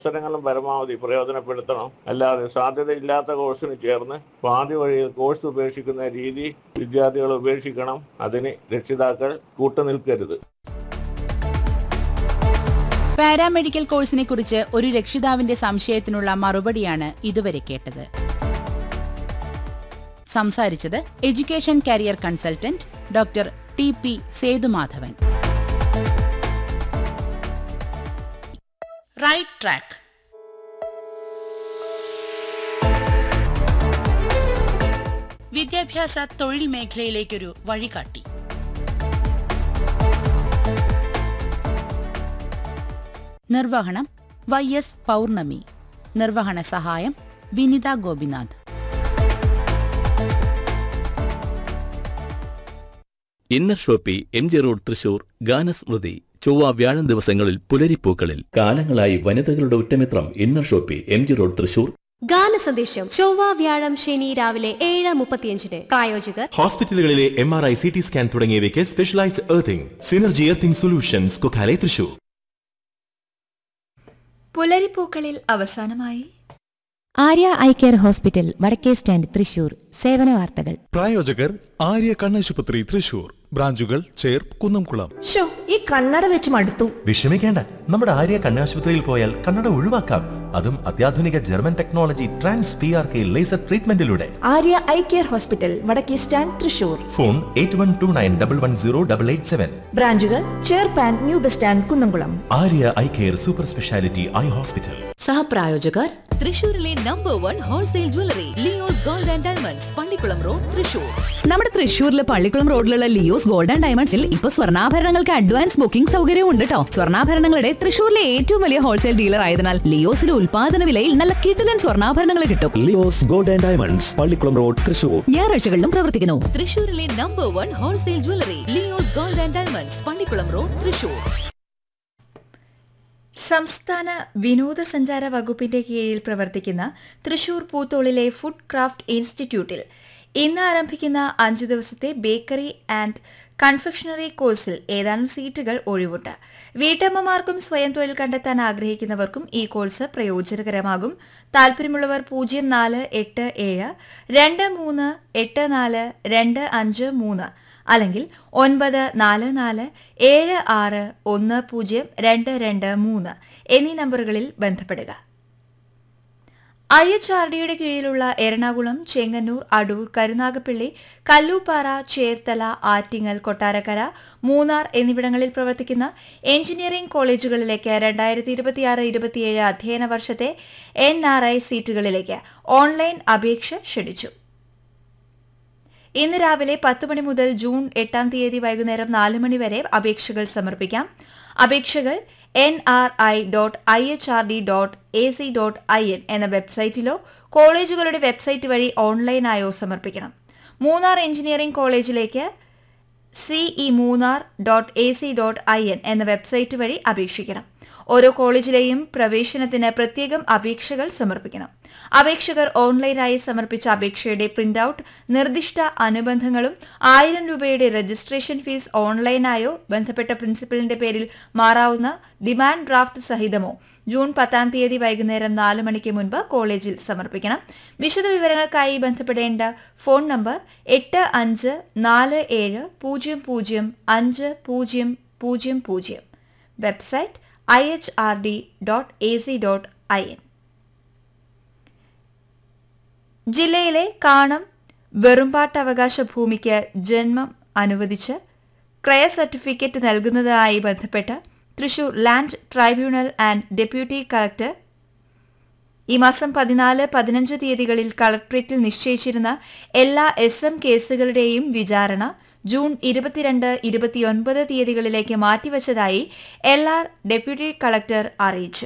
അവസരങ്ങളും പരമാവധി പ്രയോജനപ്പെടുത്തണം അല്ലാതെ സാധ്യതയില്ലാത്ത കോഴ്സിന് ചേർന്ന് പാതി വഴിയിൽ കോഴ്സ് ഉപേക്ഷിക്കുന്ന രീതി വിദ്യാർത്ഥികൾ ഉപേക്ഷിക്കണം അതിന് രക്ഷിതാക്കൾ കൂട്ടുനിൽക്കരുത് പാരാമെഡിക്കൽ കോഴ്സിനെ കുറിച്ച് ഒരു രക്ഷിതാവിന്റെ സംശയത്തിനുള്ള മറുപടിയാണ് ഇതുവരെ കേട്ടത് സംസാരിച്ചത് education career consultant doctor T P Sethumadhavan right track വിദ്യാഭ്യാസ തൊഴിൽ മേഖലയിലേക്കൊരു വഴികാട്ടി നിർവഹണം വൈ എസ് പൗർണമി നിർവഹണ സഹായം Vinitha Gopinath inner shoppy M G road Thrissur ഗാനസ്മൃതി ചൊവ്വ വ്യാഴം ദിവസങ്ങളിൽ പുലരിപ്പൂക്കളിൽ കാലങ്ങളായി വനിതകളുടെ ഉറ്റമിത്രം inner shoppy M G road Thrissur ഗാന സന്ദേശം ചൊവ്വ വ്യാഴം ശനി രാവിലെ ഏഴ് മുപ്പത്തിയഞ്ചിന് പ്രായോജകർ ഹോസ്പിറ്റലുകളിലെ M R I C T scan തുടങ്ങിയവയ്ക്ക് specialised earthing synergy earthing solutions Kokkale Thrissur പുലരിപ്പൂക്കളിൽ അവസാനമായി ആര്യ ഐ കെയർ ഹോസ്പിറ്റൽ വടക്കേ സ്റ്റാൻഡ് തൃശൂർ സേവന വാർത്തകൾ പ്രായോജകർ ആര്യ കണ്ണാശുപത്രി തൃശൂർ ബ്രാഞ്ചുകൾ ചേർ കുന്നംകുളം ഷോ ഈ കണ്ണട വെച്ച് മടുത്തു വിഷമിക്കേണ്ട നമ്മുടെ ആര്യ കണ്ണാശുപത്രിയിൽ പോയാൽ കണ്ണട ഒഴിവാക്കാം അതും അത്യാധുനിക German technology trans P R K laser ട്രീറ്റ്മെന്റിലൂടെ ആര്യ ഐ കെയർ ഹോസ്പിറ്റൽ വടക്കേ stand Thrissur phone eight one two nine double one zero double eight seven ബ്രാഞ്ചുകൾ ചേർപ്പാൻ new bus stand Kunnamkulam Arya eye care super speciality eye hospital സഹപ്രായോജകർ തൃശൂരിലെ number one wholesale jewellery Leo's gold and diamonds Pallikkulam road Thrissur നമ്മുടെ തൃശ്ശൂരിലെ പള്ളിക്കുളം റോഡിലുള്ള Leo's gold and ഡയമണ്ട്സിൽ ഇപ്പൊ സ്വർണ്ണാഭരണങ്ങൾക്ക് അഡ്വാൻസ് ബുക്കിംഗ് സൗകര്യവും ഉണ്ട് കേട്ടോ സ്വർണ്ണാഭരണങ്ങളുടെ തൃശ്ശൂരിലെ ഏറ്റവും വലിയ ഹോൾസെയിൽ ഡീലർ ആയതിനാൽ ലിയോസിലെ ഉൽപാദന വിലയിൽ നല്ല കിടിലൻ സ്വർണ്ണാഭരണങ്ങൾ കിട്ടും Leo's gold and diamonds Pallikkulam road Thrissur ഞായറാഴ്ചകളിലും പ്രവർത്തിക്കുന്നു തൃശൂരിലെ number one wholesale jewellery Leo's gold and diamonds Pallikkulam road Thrissur സംസ്ഥാന വിനോദസഞ്ചാര വകുപ്പിന്റെ കീഴിൽ പ്രവർത്തിക്കുന്ന തൃശൂർ പൂത്തോളിലെ ഫുഡ് ക്രാഫ്റ്റ് ഇൻസ്റ്റിറ്റ്യൂട്ടിൽ ഇന്ന് ആരംഭിക്കുന്ന അഞ്ചു ദിവസത്തെ ബേക്കറി ആൻഡ് കൺഫെക്ഷണറി കോഴ്സിൽ ഏതാനും സീറ്റുകൾ ഒഴിവുണ്ട് വീട്ടമ്മമാർക്കും സ്വയം തൊഴിൽ കണ്ടെത്താൻ ആഗ്രഹിക്കുന്നവർക്കും ഈ കോഴ്സ് പ്രയോജനകരമാകും താല്പര്യമുള്ളവർ പൂജ്യം നാല് എട്ട് ഏഴ് രണ്ട് മൂന്ന് എട്ട് നാല് രണ്ട് അഞ്ച് മൂന്ന് അല്ലെങ്കിൽ ഒൻപത് നാല് നാല് ഏഴ് ആറ് ഒന്ന് പൂജ്യം രണ്ട് രണ്ട് മൂന്ന് എന്നീ നമ്പറുകളിൽ ബന്ധപ്പെടുക ഐ എച്ച് ആർ ഡിയുടെ കീഴിലുള്ള എറണാകുളം ചെങ്ങന്നൂർ അടൂർ കരുനാഗപ്പള്ളി കല്ലൂപ്പാറ ചേർത്തല ആറ്റിങ്ങൽ കൊട്ടാരക്കര മൂന്നാർ എന്നിവിടങ്ങളിൽ പ്രവർത്തിക്കുന്ന എഞ്ചിനീയറിംഗ് കോളേജുകളിലേക്ക് രണ്ടായിരത്തി ഇരുപത്തിയാറ് ഇരുപത്തിയേഴ് അധ്യയന വർഷത്തെ എൻ ആർ ഐ സീറ്റുകളിലേക്ക് ഓൺലൈൻ അപേക്ഷ ക്ഷണിച്ചു ഇന്ന് രാവിലെ പത്ത് മണി മുതൽ ജൂൺ എട്ടാം തീയതി വൈകുന്നേരം നാല് മണി വരെ അപേക്ഷകൾ സമർപ്പിക്കാം അപേക്ഷകൾ N R I dot I H R D dot A C dot I N എന്ന വെബ്സൈറ്റിലോ കോളേജുകളുടെ വെബ്സൈറ്റ് വഴി ഓൺലൈനായോ സമർപ്പിക്കണം മൂന്നാർ എഞ്ചിനീയറിംഗ് കോളേജിലേക്ക് CE Munnar dot A C dot I N എന്ന വെബ്സൈറ്റ് വഴി അപേക്ഷിക്കണം ഓരോ കോളേജിലെയും പ്രവേശനത്തിന് പ്രത്യേകം അപേക്ഷകൾ സമർപ്പിക്കണം അപേക്ഷകർ ഓൺലൈനായി സമർപ്പിച്ച അപേക്ഷയുടെ പ്രിന്റ് ഔട്ട് നിർദ്ദിഷ്ട അനുബന്ധങ്ങളും ആയിരം രൂപയുടെ രജിസ്ട്രേഷൻ ഫീസ് ഓൺലൈനായോ ബന്ധപ്പെട്ട പ്രിൻസിപ്പലിന്റെ പേരിൽ മാറാവുന്ന ഡിമാൻഡ് ഡ്രാഫ്റ്റ് സഹിതമോ ജൂൺ പത്താം തീയതി വൈകുന്നേരം നാല് മണിക്ക് മുൻപ് കോളേജിൽ സമർപ്പിക്കണം വിശദവിവരങ്ങൾക്കായി ബന്ധപ്പെടേണ്ട ഫോൺ നമ്പർ എട്ട് അഞ്ച് നാല് ഏഴ് പൂജ്യം പൂജ്യം അഞ്ച് പൂജ്യം പൂജ്യം പൂജ്യം website I H R D dot A C dot I N ജില്ലയിലെ കാണം വെറുമ്പാട്ടവകാശ ഭൂമിക്ക് ജന്മം അനുവദിച്ച് ക്രയ സർട്ടിഫിക്കറ്റ് നൽകുന്നതുമായി ബന്ധപ്പെട്ട് Thrissur land tribunal and deputy collector ഈ മാസം പതിനാല് പതിനഞ്ച് തീയതികളിൽ കളക്ട്രേറ്റിൽ നിശ്ചയിച്ചിരുന്ന എല്ലാ എസ് എം കേസുകളുടെയും വിചാരണ ജൂൺ ഇരുപത്തിരണ്ട് ഇരുപത്തിയൊൻപത് തീയതികളിലേക്ക് മാറ്റിവച്ചതായി എൽ ആർ ഡെപ്യൂട്ടി കളക്ടർ അറിയിച്ചു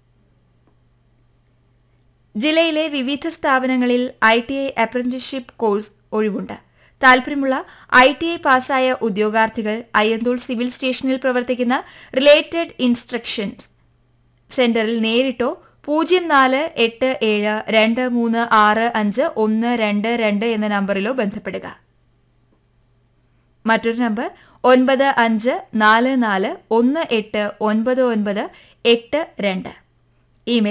ജില്ലയിലെ വിവിധ സ്ഥാപനങ്ങളിൽ I T I apprenticeship course ഒഴിവുണ്ട് താൽപര്യമുള്ള ഐ ടി ഐ പാസ്സായ ഉദ്യോഗാർത്ഥികൾ അയ്യന്തോൾ സിവിൽ സ്റ്റേഷനിൽ പ്രവർത്തിക്കുന്ന റിലേറ്റഡ് ഇൻസ്ട്രക്ഷൻസ് സെന്ററിൽ നേരിട്ടോ പൂജ്യം നാല് എട്ട് ഏഴ് രണ്ട് മൂന്ന് ആറ് അഞ്ച് ഒന്ന് രണ്ട് രണ്ട് എന്ന നമ്പറിലോ ബന്ധപ്പെടുക മറ്റൊരു നമ്പർ ഒൻപത് അഞ്ച് നാല് നാല് ഒന്ന് എട്ട് ഒൻപത് ഒൻപത് എട്ട് രണ്ട് ഇമെയിൽ